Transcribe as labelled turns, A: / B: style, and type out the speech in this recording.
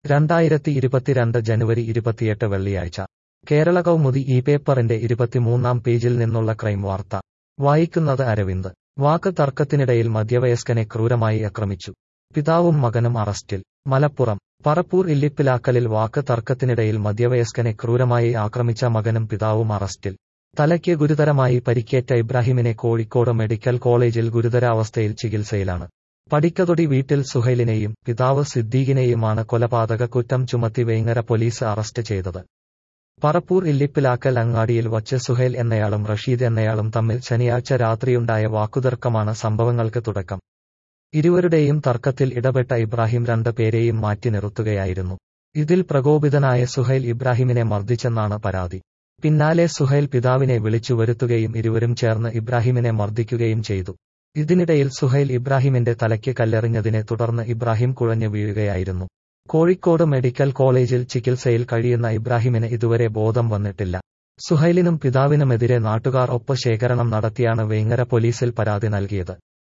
A: രണ്ടായിരത്തി ഇരുപത്തിരണ്ട് ജനുവരി ഇരുപത്തിയെട്ട് വെള്ളിയാഴ്ച കേരള കൗമുദി ഈ പേപ്പറിന്റെ ഇരുപത്തിമൂന്നാം പേജിൽ നിന്നുള്ള ക്രൈം വാർത്ത വായിക്കുന്നത് അരവിന്ദ് വാക്ക് തർക്കത്തിനിടയിൽ മധ്യവയസ്കനെ ക്രൂരമായി ആക്രമിച്ചു പിതാവും മകനും അറസ്റ്റിൽ മലപ്പുറം പറപ്പൂർ ഇല്ലിപ്പിലാക്കലിൽ വാക്ക് തർക്കത്തിനിടയിൽ മധ്യവയസ്കനെ ക്രൂരമായി ആക്രമിച്ച മകനും പിതാവും അറസ്റ്റിൽ തലയ്ക്ക് ഗുരുതരമായി പരിക്കേറ്റ ഇബ്രാഹിമിനെ കോഴിക്കോട് മെഡിക്കൽ കോളേജിൽ ഗുരുതരാവസ്ഥയിൽ ചികിത്സയിലാണ് പടിക്കതൊടി വീട്ടിൽ സുഹൈലിനെയും പിതാവ് സിദ്ദീഖിനെയുമാണ് കൊലപാതക കുറ്റം ചുമത്തി വേങ്ങര പോലീസ് അറസ്റ്റ് ചെയ്തത് പറപ്പൂർ ഇല്ലിപ്പിലാക്കൽ അങ്ങാടിയിൽ വച്ച് സുഹൈൽ എന്നയാളും റഷീദ് എന്നയാളും തമ്മിൽ ശനിയാഴ്ച രാത്രിയുണ്ടായ വാക്കുതർക്കമാണ് സംഭവങ്ങൾക്ക് തുടക്കം ഇരുവരുടെയും തർക്കത്തിൽ ഇടപെട്ട ഇബ്രാഹിം രണ്ട് പേരെയും മാറ്റി നിർത്തുകയായിരുന്നു ഇതിൽ പ്രകോപിതനായ സുഹൈൽ ഇബ്രാഹിമിനെ മർദ്ദിച്ചെന്നാണ് പരാതി പിന്നാലെ സുഹൈൽ പിതാവിനെ വിളിച്ചു വരുത്തുകയും ഇരുവരും ചേർന്ന് ഇബ്രാഹിമിനെ മർദ്ദിക്കുകയും ചെയ്തു ഇതിനിടയിൽ സുഹൈൽ ഇബ്രാഹിമിന്റെ തലയ്ക്ക് കല്ലെറിഞ്ഞതിനെ തുടർന്ന് ഇബ്രാഹിം കുഴഞ്ഞു വീഴുകയായിരുന്നു കോഴിക്കോട് മെഡിക്കൽ കോളേജിൽ ചികിത്സയിൽ കഴിയുന്ന ഇബ്രാഹിമിന് ഇതുവരെ ബോധം വന്നിട്ടില്ല സുഹൈലിനും പിതാവിനുമെതിരെ നാട്ടുകാർ ഒപ്പ് ശേഖരണം നടത്തിയാണ് വേങ്ങര പോലീസിൽ പരാതി നൽകിയത്